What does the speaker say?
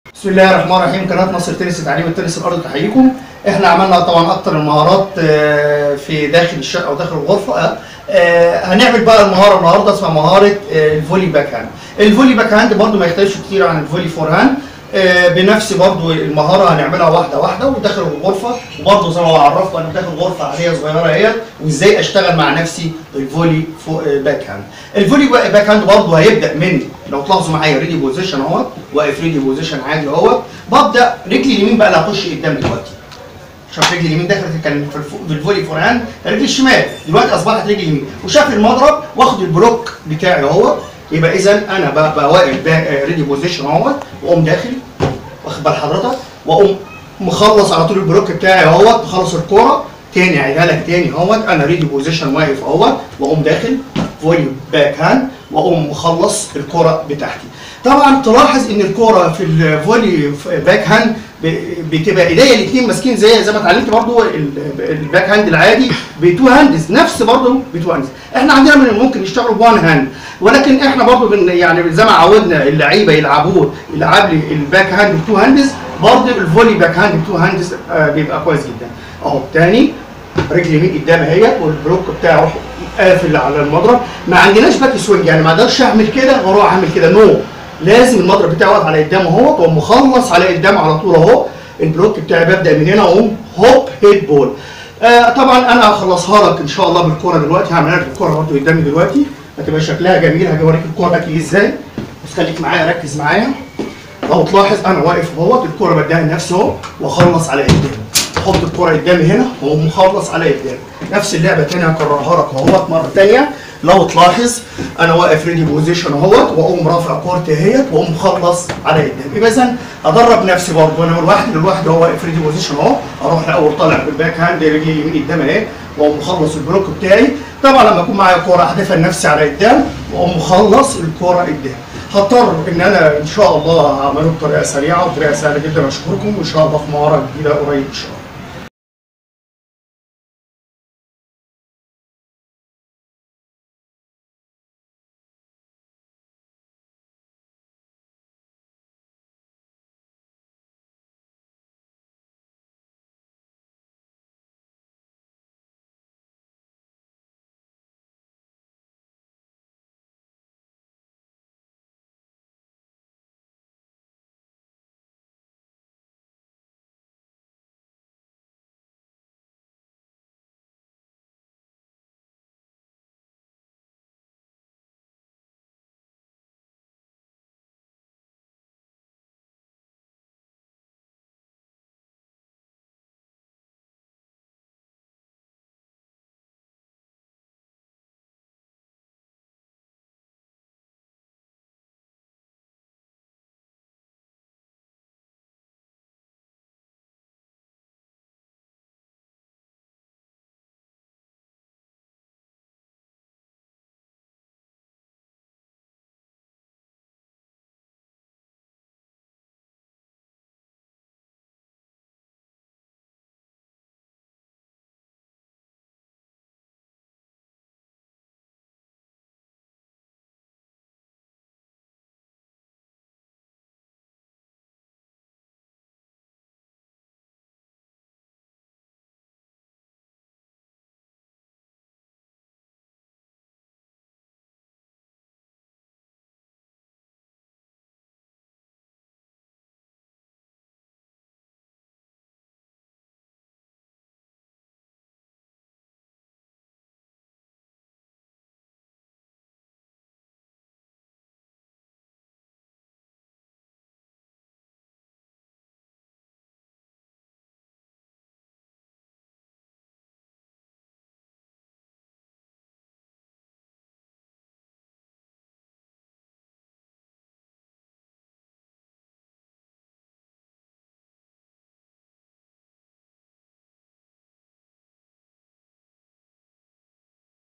بسم الله الرحمن الرحيم قناه مصر تنس التعليم والتنس الارضي تحييكم احنا عملنا طبعا اكتر المهارات آه، في داخل الشقه او داخل الغرفه آه، هنعمل بقى المهاره النهارده اسمها مهاره آه، الفولي باك هاند الفولي باك هاند برده ما يختلفش كتير عن الفولي فور هاند آه، بنفس برضو المهاره هنعملها واحده واحده وداخل الغرفه وبرضو زي ما بعرفكم انا داخل غرفه عاديه صغيره اهي وازاي اشتغل مع نفسي الفولي فو- آه، باك هاند الفولي با- باك هاند برضو هيبدا من لو تلاحظوا معايا ريدي بوزيشن اهوت واقف ريدي بوزيشن عادي اهوت ببدا رجلي اليمين بقى اللي هخش قدام دلوقتي شاف رجلي اليمين دخلت كان في الفو- في الفولي فور هاند رجلي الشمال دلوقتي اصبحت رجلي اليمين وشاف المضرب واخد البلوك بتاعي اهوت يبقى اذا انا بقى واقف ريدي بوزيشن اهوت واقوم داخل واخد بال حضرتك واقوم مخلص على طول البلوك بتاعي اهوت مخلص الكوره تاني اعيدها لك تاني اهوت انا ريدي بوزيشن واقف اهوت واقوم داخل فولي باك هاند واقوم مخلص الكوره بتاعتي طبعا تلاحظ ان الكوره في الفولي باك هاند ب- بتبقى ايديا الاثنين ماسكين زي زي ما اتعلمت برضو ال- الباك هاند العادي بتو هاندز نفس برضو بتو هاندز احنا عندنا من الممكن يشتغلوا بوان هاند ولكن احنا برضو بن يعني زي ما عودنا اللعيبه يلعبوه يلعب لي الباك هاند بتو هاندز برضو الفولي باك هاند بتو هاندز آه بيبقى كويس جدا اهو تاني رجل يمين قدام اهيت والبلوك بتاعي اروح قافل على المضرب ما عندناش باك سوينج يعني ما اقدرش اعمل كده واروح اعمل كده نو لازم المضرب بتاعي واقف على قدام اهوت واقوم مخلص على قدام على طول اهو البلوك بتاعي ببدا من هنا اقوم هوب هيد بول آه طبعا انا هخلصها لك ان شاء الله بالكوره دلوقتي هعملها لك الكوره برضه قدامي دلوقتي هتبقى شكلها جميل هاجي اوريك الكوره بتيجي ازاي بس خليك معايا ركز معايا لو تلاحظ انا واقف اهوت الكوره بديها لنفسي اهو واخلص على قدامي احط الكوره قدامي هنا واقوم مخلص على قدامي نفس اللعبه تاني هكررها لك اهوت مره تانيه لو تلاحظ انا واقف ريدي بوزيشن اهوت واقوم رافع كورتي اهيت واقوم مخلص على قدامي يبقى اذا ادرب نفسي برضه انا من لوحدي لوحدي اهو واقف ريدي بوزيشن اهو اروح الاول طالع بالباك هاند رجلي اليمين قدام اهي واقوم مخلص البلوك بتاعي طبعا لما يكون معايا كوره احدفها لنفسي على قدام واقوم مخلص الكوره قدام هضطر ان انا ان شاء الله هعمله بطريقه سريعه وبطريقه سهله جدا اشكركم وان شاء الله في مهاره جديده قريب ان شاء الله